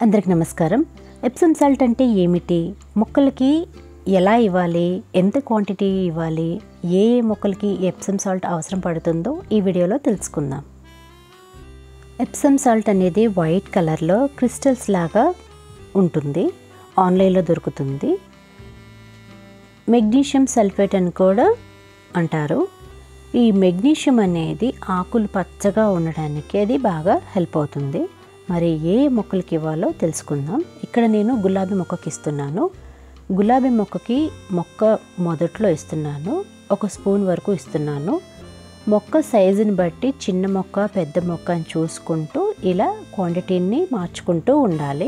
అందరికి నమస్కారం Epsom salt అంటే ఏమిటి మొక్కలకి ఎలా ఇవ్వాలి ఎంత క్వాంటిటీ ఇవ్వాలి ఏ ఏ మొక్కలకి ఎప్సమ్ సాల్ట్ అవసరం పడుతుందో ఈ వీడియోలో తెలుసుకుందాం ఎప్సమ్ సాల్ట్ అనేది వైట్ కలర్లో క్రిస్టల్స్ లాగా ఉంటుంది ఆన్లైన్లో దొరుకుతుంది మెగ్నీషియం సల్ఫేట్ అని కూడా అంటారు ఈ మెగ్నీషియం అనేది ఆకులు పచ్చగా ఉండడానికి అది బాగా హెల్ప్ అవుతుంది మరి ఏ మొక్కలకి ఇవ్వాలో తెలుసుకుందాం ఇక్కడ నేను గులాబీ మొక్కకి ఇస్తున్నాను గులాబీ మొక్కకి మొక్క మొదట్లో ఇస్తున్నాను ఒక స్పూన్ వరకు ఇస్తున్నాను మొక్క సైజుని బట్టి చిన్న మొక్క పెద్ద మొక్క అని చూసుకుంటూ ఇలా క్వాంటిటీని మార్చుకుంటూ ఉండాలి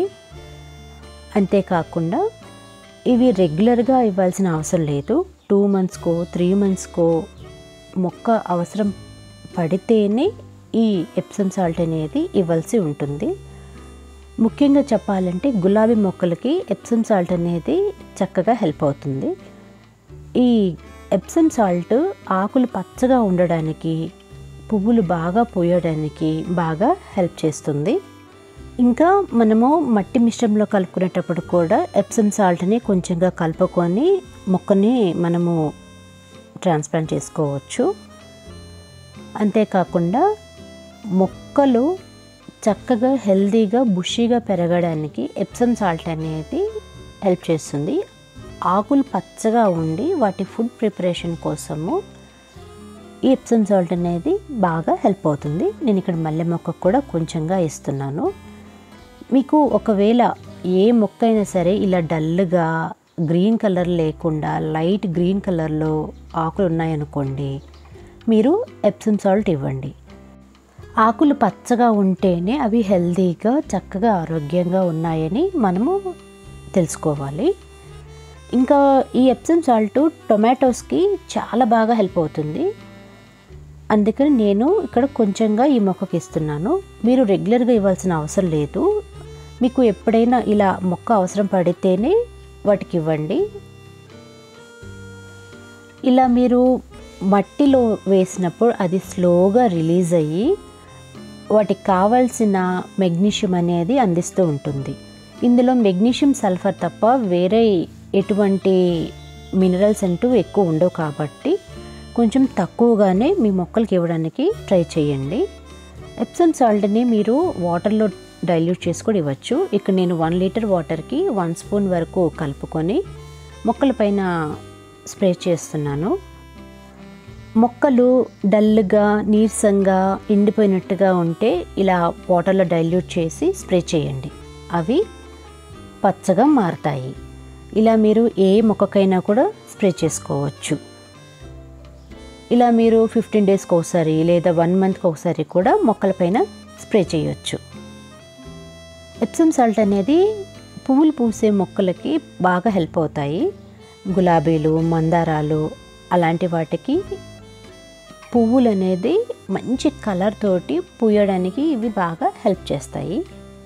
అంతేకాకుండా ఇవి రెగ్యులర్గా ఇవ్వాల్సిన అవసరం లేదు టూ మంత్స్కో త్రీ మంత్స్కో మొక్క అవసరం పడితేనే ఈ ఎప్సమ్ సాల్ట్ అనేది ఇవ్వాల్సి ఉంటుంది ముఖ్యంగా చెప్పాలంటే గులాబీ మొక్కలకి ఎప్సమ్ సాల్ట్ అనేది చక్కగా హెల్ప్ అవుతుంది ఈ ఎప్సమ్ సాల్ట్ ఆకులు పచ్చగా ఉండడానికి పువ్వులు బాగా పూయడానికి బాగా హెల్ప్ చేస్తుంది ఇంకా మనము మట్టి మిశ్రమంలో కలుపుకునేటప్పుడు కూడా ఎప్సమ్ సాల్ట్ని కొంచెంగా కలుపుకొని మొక్కని మనము ట్రాన్స్ప్లాంట్ చేసుకోవచ్చు అంతేకాకుండా మొక్కలు చక్కగా హెల్దీగా బుషీగా పెరగడానికి ఎప్సమ్ సాల్ట్ అనేది హెల్ప్ చేస్తుంది ఆకులు పచ్చగా ఉండి వాటి ఫుడ్ ప్రిపరేషన్ కోసము ఈ ఎప్సమ్ సాల్ట్ అనేది బాగా హెల్ప్ అవుతుంది నేను ఇక్కడ మల్లె మొక్కకు కూడా కొంచెంగా ఇస్తున్నాను మీకు ఒకవేళ ఏ మొక్క అయినా సరే ఇలా డల్గా గ్రీన్ కలర్ లేకుండా లైట్ గ్రీన్ కలర్లో ఆకులు ఉన్నాయనుకోండి మీరు ఎప్సమ్ సాల్ట్ ఇవ్వండి ఆకులు పచ్చగా ఉంటేనే అవి హెల్తీగా చక్కగా ఆరోగ్యంగా ఉన్నాయని మనము తెలుసుకోవాలి ఇంకా ఈ ఎప్సమ్ సాల్ట్ టొమాటోస్కి చాలా బాగా హెల్ప్ అవుతుంది అందుకని నేను ఇక్కడ కొంచెంగా ఈ మొక్కకి ఇస్తున్నాను మీరు రెగ్యులర్గా ఇవ్వాల్సిన అవసరం లేదు మీకు ఎప్పుడైనా ఇలా మొక్క అవసరం పడితేనే వాటికి ఇవ్వండి ఇలా మీరు మట్టిలో వేసినప్పుడు అది స్లోగా రిలీజ్ అయ్యి వాటికి కావాల్సిన మెగ్నీషియం అనేది అందిస్తూ ఉంటుంది ఇందులో మెగ్నీషియం సల్ఫర్ తప్ప వేరే ఎటువంటి మినరల్స్ అంటూ ఎక్కువ ఉండవు కాబట్టి కొంచెం తక్కువగానే మీ మొక్కలకి ఇవ్వడానికి ట్రై చేయండి ఎప్సమ్ సాల్ట్ని మీరు వాటర్లో డైల్యూట్ చేసుకొని ఇవ్వచ్చు ఇక్కడ నేను వన్ లీటర్ వాటర్కి వన్ స్పూన్ వరకు కలుపుకొని మొక్కల పైన స్ప్రే చేస్తున్నాను మొక్కలు డల్గా నీరసంగా ఎండిపోయినట్టుగా ఉంటే ఇలా వాటర్లో డైల్యూట్ చేసి స్ప్రే చేయండి అవి పచ్చగా మారుతాయి ఇలా మీరు ఏ మొక్కకైనా కూడా స్ప్రే చేసుకోవచ్చు ఇలా మీరు ఫిఫ్టీన్ డేస్కి ఒకసారి లేదా వన్ మంత్కి ఒకసారి కూడా మొక్కలపైన స్ప్రే చేయొచ్చు ఎప్సమ్ సాల్ట్ అనేది పువ్వులు పూసే మొక్కలకి బాగా హెల్ప్ అవుతాయి గులాబీలు మందారాలు అలాంటి వాటికి పువ్వులు అనేది మంచి కలర్ తోటి పూయడానికి ఇవి బాగా హెల్ప్ చేస్తాయి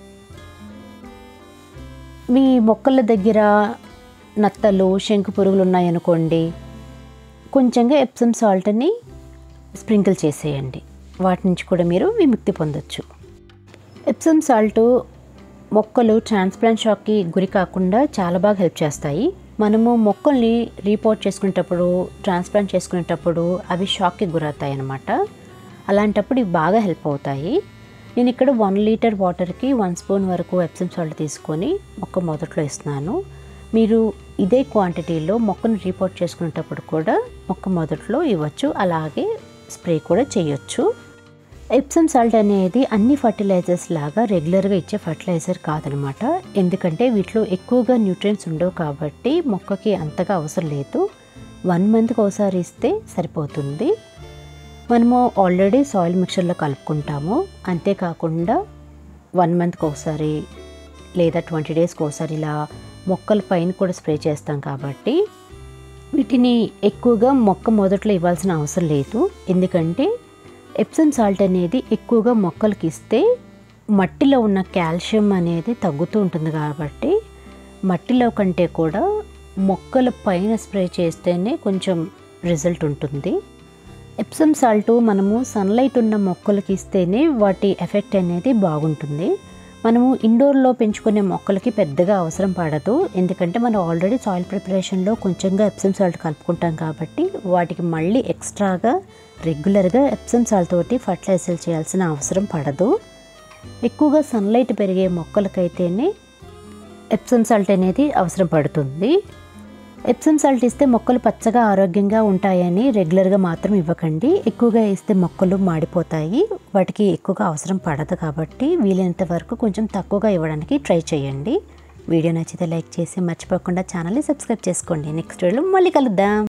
మీ మొక్కల దగ్గర నత్తలు శంకు పురుగులు ఉన్నాయనుకోండి కొంచెంగా ఎప్సమ్ సాల్ట్ని స్ప్రింకిల్ చేసేయండి వాటి నుంచి కూడా మీరు విముక్తి పొందొచ్చు ఎప్సమ్ సాల్ట్ మొక్కలు ట్రాన్స్ప్లాంట్ షాక్కి గురి కాకుండా చాలా బాగా హెల్ప్ చేస్తాయి మనము మొక్కల్ని రీపోర్ట్ చేసుకునేటప్పుడు ట్రాన్స్ప్లాంట్ చేసుకునేటప్పుడు అవి షాక్కి గురవుతాయి అన్నమాట అలాంటప్పుడు ఇవి బాగా హెల్ప్ అవుతాయి నేను ఇక్కడ వన్ లీటర్ వాటర్కి వన్ స్పూన్ వరకు ఎప్సమ్ సాల్ట్ తీసుకొని మొక్క మొదట్లో ఇస్తున్నాను మీరు ఇదే క్వాంటిటీలో మొక్కను రీపోర్ట్ చేసుకునేటప్పుడు కూడా మొక్క మొదట్లో ఇవ్వచ్చు అలాగే స్ప్రే కూడా చేయొచ్చు ఎప్సమ్ సాల్ట్ అనేది అన్ని ఫర్టిలైజర్స్ లాగా రెగ్యులర్గా ఇచ్చే ఫర్టిలైజర్ కాదనమాట ఎందుకంటే వీటిలో ఎక్కువగా న్యూట్రియన్స్ ఉండవు కాబట్టి మొక్కకి అంతగా అవసరం లేదు వన్ మంత్కి ఒకసారి ఇస్తే సరిపోతుంది మనము ఆల్రెడీ సాయిల్ మిక్చర్లో కలుపుకుంటాము అంతేకాకుండా వన్ మంత్కి ఒకసారి లేదా ట్వంటీ డేస్కి ఒకసారి ఇలా మొక్కల పైన కూడా స్ప్రే చేస్తాం కాబట్టి వీటిని ఎక్కువగా మొక్క మొదట్లో ఇవ్వాల్సిన అవసరం లేదు ఎందుకంటే ఎప్సమ్ సాల్ట్ అనేది ఎక్కువగా మొక్కలకి ఇస్తే మట్టిలో ఉన్న కాల్షియం అనేది తగ్గుతూ ఉంటుంది కాబట్టి మట్టిలో కంటే కూడా మొక్కల పైన స్ప్రే చేస్తేనే కొంచెం రిజల్ట్ ఉంటుంది ఎప్సమ్ సాల్ట్ మనము సన్లైట్ ఉన్న మొక్కలకి ఇస్తేనే వాటి ఎఫెక్ట్ అనేది బాగుంటుంది మనము ఇండోర్లో పెంచుకునే మొక్కలకి పెద్దగా అవసరం పడదు ఎందుకంటే మనం ఆల్రెడీ సాయిల్ ప్రిపరేషన్లో కొంచెంగా ఎప్సమ్ సాల్ట్ కలుపుకుంటాం కాబట్టి వాటికి మళ్ళీ ఎక్స్ట్రాగా రెగ్యులర్గా ఎప్సమ్ సాల్ట్ తోటి ఫర్టిలైజర్ చేయాల్సిన అవసరం పడదు ఎక్కువగా సన్లైట్ పెరిగే మొక్కలకైతేనే ఎప్సమ్ సాల్ట్ అనేది అవసరం పడుతుంది ఎప్సమ్ సాల్ట్ ఇస్తే మొక్కలు పచ్చగా ఆరోగ్యంగా ఉంటాయని రెగ్యులర్గా మాత్రం ఇవ్వకండి ఎక్కువగా ఇస్తే మొక్కలు మాడిపోతాయి వాటికి ఎక్కువగా అవసరం పడదు కాబట్టి వీలైనంత వరకు కొంచెం తక్కువగా ఇవ్వడానికి ట్రై చేయండి వీడియో నచ్చితే లైక్ చేసి మర్చిపోకుండా ఛానల్ని సబ్స్క్రైబ్ చేసుకోండి నెక్స్ట్ వీడియోలో మళ్ళీ కలుద్దాం